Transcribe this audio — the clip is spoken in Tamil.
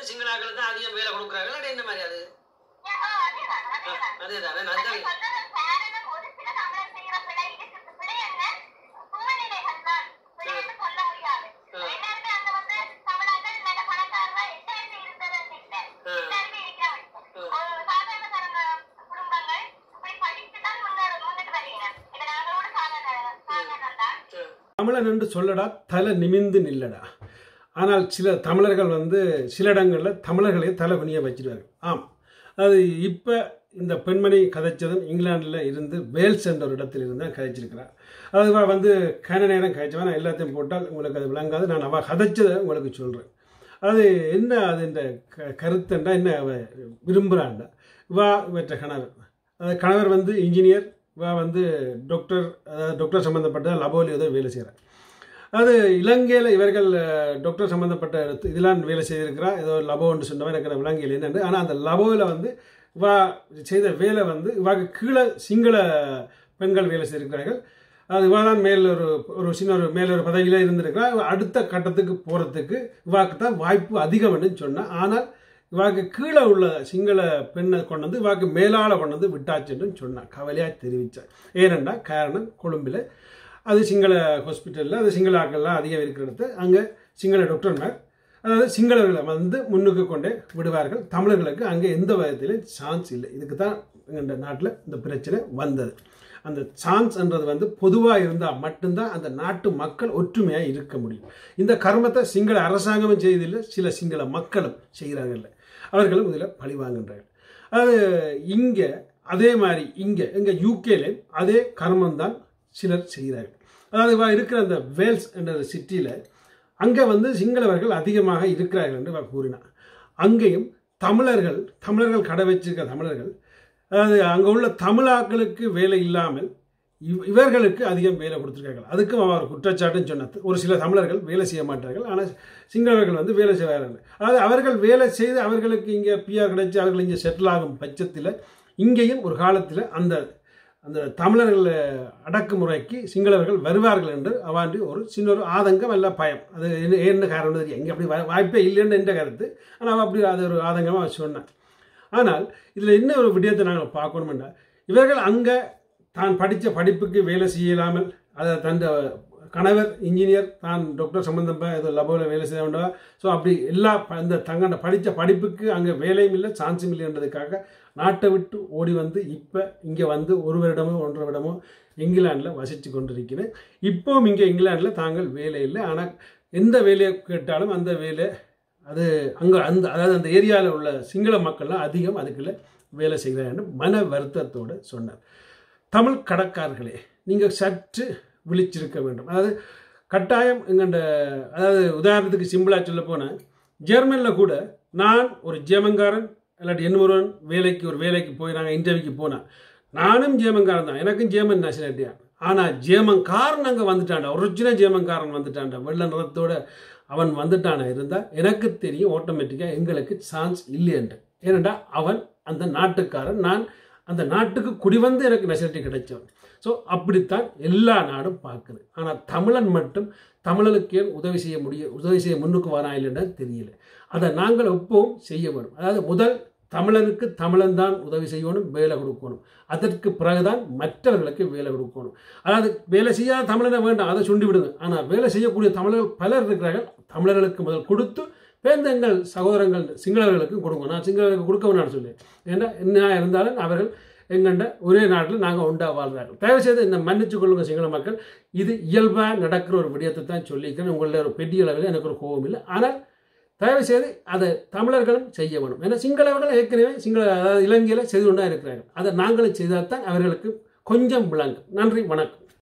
வந்து சிங்களாக்கள் தான் அதிகம் வேலை கொடுக்குறாங்க அது என்ன மாதிரி அது அதேதானே நான் தான் தமிழன் என்று சொல்லடா தலை நிமிந்து நில்லடா ஆனால் சில தமிழர்கள் வந்து சில இடங்களில் தமிழர்களே தலை குனிய வச்சிருவார்கள் ஆம் அது இப்போ இந்த பெண்மணி கதைச்சதும் இங்கிலாந்தில் இருந்து வேல்ஸ் என்ற ஒரு இடத்தில் இருந்து தான் கதைச்சிருக்கிறார் அது அவ வந்து கன நேரம் கதைச்சவன் நான் எல்லாத்தையும் போட்டால் உங்களுக்கு அது விளங்காது நான் அவள் கதைச்சதை உங்களுக்கு சொல்கிறேன் அது என்ன அது இந்த க கருத்துண்டா என்ன அவ விரும்புகிறாண்டா வா இவற்ற கணவர் அது கணவர் வந்து இன்ஜினியர் வா வந்து டாக்டர் அதாவது டாக்டர் சம்மந்தப்பட்ட லபோலி ஏதோ வேலை செய்கிறார் அது இலங்கையில் இவர்கள் அஹ், டாக்டர் சம்மந்தப்பட்ட இதெல்லாம் வேலை செய்திருக்கிறா ஏதோ லபோன்னு சொன்னவன் எனக்கு விலங்கியல் என்னென்று ஆனால் அந்த லபோவில் வந்து இவா செய்த வேலை வந்து இவாக்கு கீழே சிங்கள பெண்கள் வேலை செய்திருக்கிறார்கள் அது இவா தான் மேல் ஒரு ஒரு சின்ன ஒரு மேல் ஒரு பதவியில் இருந்திருக்கிறா இவ அடுத்த கட்டத்துக்கு போகிறதுக்கு இவாக்கு தான் வாய்ப்பு அதிகம்னு சொன்னால் ஆனால் இவாக்கு கீழே உள்ள சிங்கள பெண்ணை கொண்டு வந்து இவாக்கு மேலால கொண்டு வந்து விட்டாச்சுன்னு சொன்னான் கவலையாக தெரிவித்தார் ஏனென்றா காரணம் கொழும்பில் அது சிங்கள ஹாஸ்பிட்டலில் அது சிங்கள ஆட்கள்லாம் அதிகம் இருக்கிற இடத்து அங்கே சிங்கள டாக்டர்மார் அதாவது சிங்களர்களை வந்து முன்னுக்கு கொண்டே விடுவார்கள் தமிழர்களுக்கு அங்கே எந்த விதத்திலும் சான்ஸ் இல்லை இதுக்கு தான் எங்கள் நாட்டில் இந்த பிரச்சனை வந்தது அந்த சான்ஸ்ன்றது வந்து பொதுவாக இருந்தால் மட்டும்தான் அந்த நாட்டு மக்கள் ஒற்றுமையாக இருக்க முடியும் இந்த கர்மத்தை சிங்கள அரசாங்கமும் செய்தில்லை சில சிங்கள மக்களும் செய்கிறாங்கல்ல அவர்களும் இதில் பழி வாங்குகிறார்கள் அது இங்கே அதே மாதிரி இங்கே எங்கள் யூகேல அதே கர்மம் தான் சிலர் செய்கிறார்கள் அதாவது இவ இருக்கிற அந்த வேல்ஸ் என்ற சிட்டியில் அங்கே வந்து சிங்களவர்கள் அதிகமாக இருக்கிறார்கள் என்று இவ கூறினார் அங்கேயும் தமிழர்கள் தமிழர்கள் கடை வச்சிருக்க தமிழர்கள் அதாவது அங்கே உள்ள தமிழாக்களுக்கு வேலை இல்லாமல் இவ் இவர்களுக்கு அதிகம் வேலை கொடுத்துருக்கார்கள் அதுக்கும் அவர் குற்றச்சாட்டுன்னு சொன்னது ஒரு சில தமிழர்கள் வேலை செய்ய மாட்டார்கள் ஆனால் சிங்களவர்கள் வந்து வேலை செய்வார்கள் அதாவது அவர்கள் வேலை செய்து அவர்களுக்கு இங்கே பிஆர் கிடைச்சி அவர்கள் இங்கே செட்டில் ஆகும் பட்சத்தில் இங்கேயும் ஒரு காலத்தில் அந்த அந்த தமிழர்கள் அடக்குமுறைக்கு சிங்களவர்கள் வருவார்கள் என்று அவாண்டி ஒரு சின்ன ஒரு ஆதங்கம் அல்ல பயம் அது என்ன என்ன காரணம் தெரியும் இங்கே அப்படி வா- வாய்ப்பே இல்லைன்னு என்ற கருத்து ஆனால் அவ அப்படி அது ஒரு ஆதங்கமாக சொன்னேன் ஆனால் இதில் என்ன ஒரு விடயத்தை நாங்கள் பார்க்கணுமெண்டா இவர்கள் அங்கே தான் படித்த படிப்புக்கு வேலை செய்யலாமல் அதை தன் கணவர் இன்ஜினியர் தான் டாக்டர் சம்பந்தப்ப ஏதோ லபோவில் வேலை செய்ய வேண்டாம் ஸோ அப்படி எல்லா ப- இந்த தங்கண்ட படித்த படிப்புக்கு அங்கே வேலையும் இல்லை சான்ஸும் இல்லைன்றதுக்காக நாட்டை விட்டு ஓடி வந்து இப்போ இங்கே வந்து ஒரு வருடமோ ஒன்றரை வருடமோ இங்கிலாந்தில் வசித்து கொண்டிருக்கிறேன் இப்போவும் இங்கே இங்கிலாந்தில் தாங்கள் வேலை இல்லை ஆனால் எந்த வேலையை கேட்டாலும் அந்த வேலை அது அங்கே அந்த அதாவது அந்த ஏரியாவில் உள்ள சிங்கள மக்கள்லாம் அதிகம் அதுக்குள்ள வேலை செய்கிறாங்கன்னு மன வருத்தத்தோடு சொன்னார் தமிழ் கடற்காரர்களே நீங்கள் சற்று விழிச்சிருக்க வேண்டும் அதாவது கட்டாயம் எங்கண்ட அதாவது உதாரணத்துக்கு சிம்பிளாக சொல்ல போனால் ஜெர்மனில் கூட நான் ஒரு ஜெர்மன்காரன் இல்லாட்டி இன்னொருவன் வேலைக்கு ஒரு வேலைக்கு போய் நாங்கள் இன்டர்வியூக்கு போனேன் நானும் ஜேமன்காரன் தான் எனக்கும் ஜேமன் நேஷனாலிட்டியா ஆனால் ஜேமன்காரன் அங்கே வந்துட்டான்டா ஒரிஜினல் ஜேமன்காரன் வந்துட்டான்டா வெள்ள நிறத்தோட அவன் வந்துட்டானா இருந்தால் எனக்கு தெரியும் ஆட்டோமேட்டிக்காக எங்களுக்கு சான்ஸ் இல்லையன்று ஏனெண்டா அவன் அந்த நாட்டுக்காரன் நான் அந்த நாட்டுக்கு குடிவந்து எனக்கு நெசலிட்டி கிடைச்சவன் ஸோ அப்படித்தான் எல்லா நாடும் பார்க்குது ஆனால் தமிழன் மட்டும் தமிழனுக்கு ஏன் உதவி செய்ய முடியும் உதவி செய்ய முன்னுக்கு வரா இல்லைன்னா தெரியல அதை நாங்கள் எப்பவும் செய்ய வேணும் அதாவது முதல் தமிழனுக்கு தமிழன் தான் உதவி செய்யணும் வேலை கொடுக்கணும் அதற்கு பிறகுதான் மற்றவர்களுக்கு வேலை கொடுக்கணும் அதாவது வேலை செய்யாத தமிழனை வேண்டாம் அதை சுண்டி விடுங்க ஆனால் வேலை செய்யக்கூடிய தமிழர்கள் பலர் இருக்கிறார்கள் தமிழர்களுக்கு முதல் கொடுத்து பேர்ந்த எங்கள் சகோதரங்கள் சிங்களவர்களுக்கும் கொடுங்க நான் சிங்களவர்களுக்கு கொடுக்க வேணாம்னு சொல்லி ஏன்னா என்ன இருந்தாலும் அவர்கள் எங்கண்ட ஒரே நாட்டில் நாங்கள் உண்டா வாழ்கிறார்கள் தயவு செய்து இந்த மன்னிச்சு கொள்ளுங்க சிங்கள மக்கள் இது இயல்பாக நடக்கிற ஒரு விடயத்தை தான் சொல்லியிருக்கேன் உங்களுடைய ஒரு பெரிய அளவில் எனக்கு ஒரு கோபம் இல்லை ஆனால் தயவு செய்து அதை தமிழர்களும் செய்ய வேணும் ஏன்னா சிங்களவர்கள் ஏற்கனவே சிங்கள அதாவது இலங்கையில் செய்து கொண்டா இருக்கிறார்கள் அதை நாங்களும் செய்தால் தான் அவர்களுக்கு கொஞ்சம் விளங்கும் நன்றி வணக்கம்